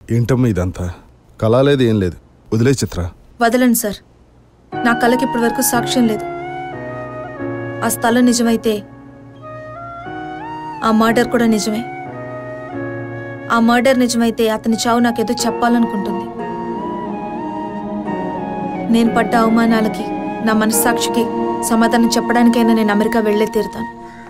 ఏంటమ్మా ఇదంతా కళ లేదు ఏం లేదు వదిలే చిత్ర వదలండి సార్ నా కళ్ళకి ఇప్పటి వరకు సాక్ష్యం లేదు ఆ స్థలం నిజమైతే ఆ మర్డర్ కూడా నిజమే ఆ మర్డర్ నిజమైతే అతని చావు నాకేదో చెప్పాలనుకుంటుంది నేను పడ్డ అవమానాలకి నా మనస్సాక్షికి సమాధానం చెప్పడానికైనా నేను అమెరికా వెళ్ళే తీరుతాను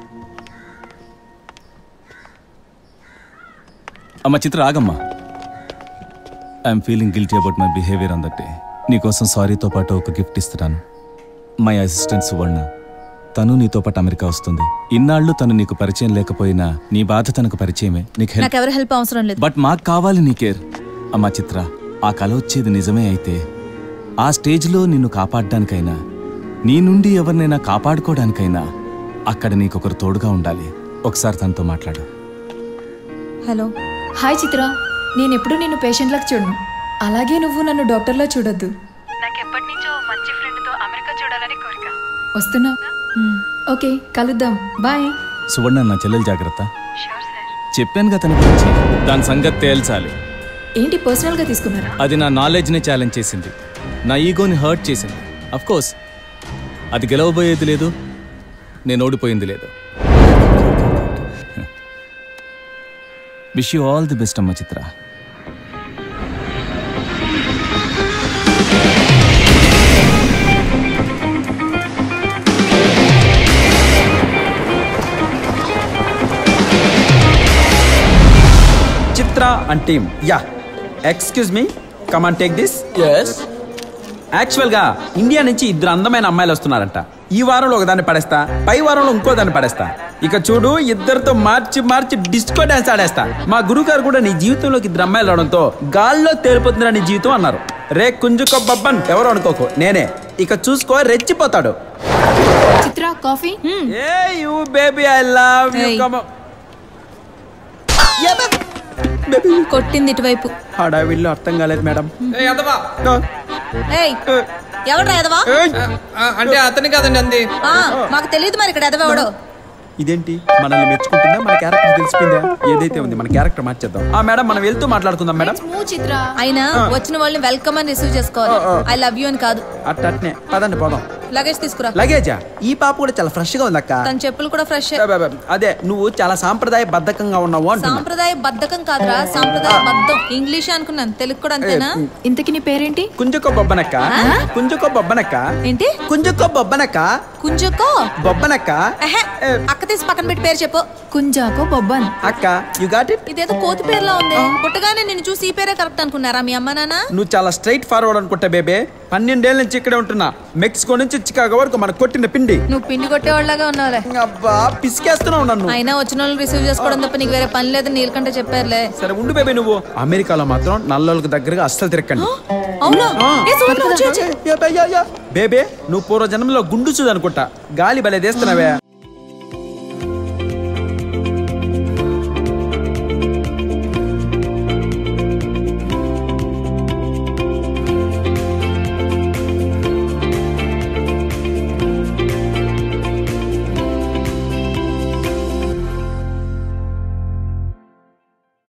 అమ్మ చిత్ర ఆగమ్మా I'm feeling guilty about my behaviour on that day నీకోసం సారీతో పాటు ఒక గిఫ్ట్ ఇస్తున్నాను మై అసిస్టెంట్ సువర్ణ తను నీతో పాటు అమెరికా వస్తుంది ఇన్నాళ్ళు తను నీకు పరిచయం లేకపోయినా నీ బాధ తనకు పరిచయమే నీకు హెల్ప్ నాకు ఎవరి హెల్ప్ అవసరం లేదు బట్ మాకు కావాలి నీ కేర్ అమ్మా చిత్ర ఆ కల వచ్చేది నిజమే అయితే ఆ స్టేజ్లో నిన్ను కాపాడడానికైనా నీ నుండి ఎవరినైనా కాపాడుకోవడానికైనా అక్కడ నీకొకరు తోడుగా ఉండాలి ఒకసారి తనతో మాట్లాడు హలో హాయ్ చిత్ర నేను ఎప్పుడు నిన్ను పేషెంట్లకు చూడను అలాగే నువ్వు నన్ను డాక్టర్లా చూడొద్దు నాకు ఎప్పటి నుంచో మంచి ఫ్రెండ్తో అమెరికా చూడాలని కోరిక వస్తున్నా మ్మ్. ఓకే కలుద్దాం బాయ్ సువర్ణ నా చెల్లెలు జాగ్రత్త షూర్ సార్ చెప్పానుగా తన గురించి దాని సంగతి తేల్చాలి ఏంటి పర్సనల్గా తీసుకున్నారా అది నా నాలెడ్జ్ని ఛాలెంజ్ చేసింది నా ఈగోని హర్ట్ చేసింది అఫ్ కోర్స్ అది గెలవబోయేది లేదు నేను ఓడిపోయింది లేదు wish you all the best అమ్మ Chitra Chitra and team yeah excuse me come on take this actual గా ఇండియా నుంచి ఇద్దరు అందమైన అమ్మాయిలు వస్తున్నారంట ఈ వారంలో ఒకదాన్ని పడేస్తా పై వారంలో ఇంకో దాన్ని పడేస్తా ఇక చూడు ఇద్దరితో మార్చి మార్చి డిస్కో డాన్స్ ఆడేస్తా మా గురువు గారు కూడా నీ జీవితంలోకి ఇద్దరు అమ్మాయిలు రావడంతో గాల్లో తేలిపోతుందిరా నీ జీవితం అన్నారు రే కుంజుకో బబ్బన్ ఎవరు అనుకోకు నేనే ఇక చూసుకో రెచ్చిపోతాడు Chitra coffee hey you baby I love you Hey. Come కొట్టింది ఇటువైపు హడావిల్లో అర్థం కాలేదు మేడం ఏయ్ ఎవడ్రా ఎదవా అంటే అతని కాదండి అంది ఆ, మాకు తెలియదు మరి ఇక్కడ ఎదవెవడో ఇదేంటి మనల్ని మెచ్చుకుంటుందా మన క్యారెక్టర్ తెలిసిపోయిందా ఏదైతే ఉంది మన క్యారెక్టర్ మార్చేద్దాం ఆ మేడం మనం వెళ్తూ మాట్లాడుకుందాం మేడం చిత్ర అయినా వచ్చిన వాళ్ళని వెల్కమ్ అని రిసీవ్ చేసుకోవాలి ఐ లవ్ యూ అని కాదు అట్ట అట్నే పదండి పోదాం లగేజ్ తీసుకురా లగేజా ఈ పాప కూడా చాలా ఫ్రెష్ గా ఉంది అక్క తన చెప్పులు కూడా ఫ్రెష్ అదే నువ్వు చాలా సాంప్రదాయ బద్ధకంగా ఉన్నావు అంటున్నా సాంప్రదాయ బద్ధకం కాదురా సాంప్రదాయ బద్ధం ఇంగ్లీష్ అనుకున్నాను తెలుగు కూడా అంతేనా ఇంతకి నీ పేరేంటి కుంజుకో బొబ్బనక్క కుంజుకో బొబ్బనక్క ఏంటి కుంజుకో బొబ్బనక్క కుంజుకో బొబ్బనక్క ఎహె, అక్క తీసి పక్కన పెట్టి పేరు చెప్పు కుంజాకో బొబ్బన్ అక్క యు గాట్ ఇట్ ఇదేదో కోతి పేరులా ఉంది పుట్టగానే నిన్ను చూసి ఈ పేరే కరెక్ట్ అనుకున్నారా మీ అమ్మ నాన్న నువ్వు చాలా స్ట్రైట్ ఫార్వర్డ్ అనుకుంటా బేబే పన్నెండేళ్ళ నుంచి ఇక్కడే ఉంటున్నా మెక్సికో నుంచి చికాగో వరకు మన కొట్టిన పిండి నువ్వు పిండి కొట్టేవాళ్ళగా ఉన్నావులే అబ్బా పిసికేస్తున్నావు నన్ను అయినా వచ్చిన వాళ్ళని రిసీవ్ చేసుకోవడం తప్ప నీకు వేరే పని లేదు నీళ్ళకంటే చెప్పారులే సరే ఉండు బేబే నువ్వు అమెరికాలో మాత్రం నల్లోళ్ళకి దగ్గరగా అస్సలు తిరక్కండి అవునా ఆ. ఏ, చూడు, చూడు, చూడు, చూడు. Yeah, yeah, yeah. బేబే నువ్వు పూర్వ జన్మలో గుండు చూడు అనుకుంటా గాలి భలే తీస్తున్నావే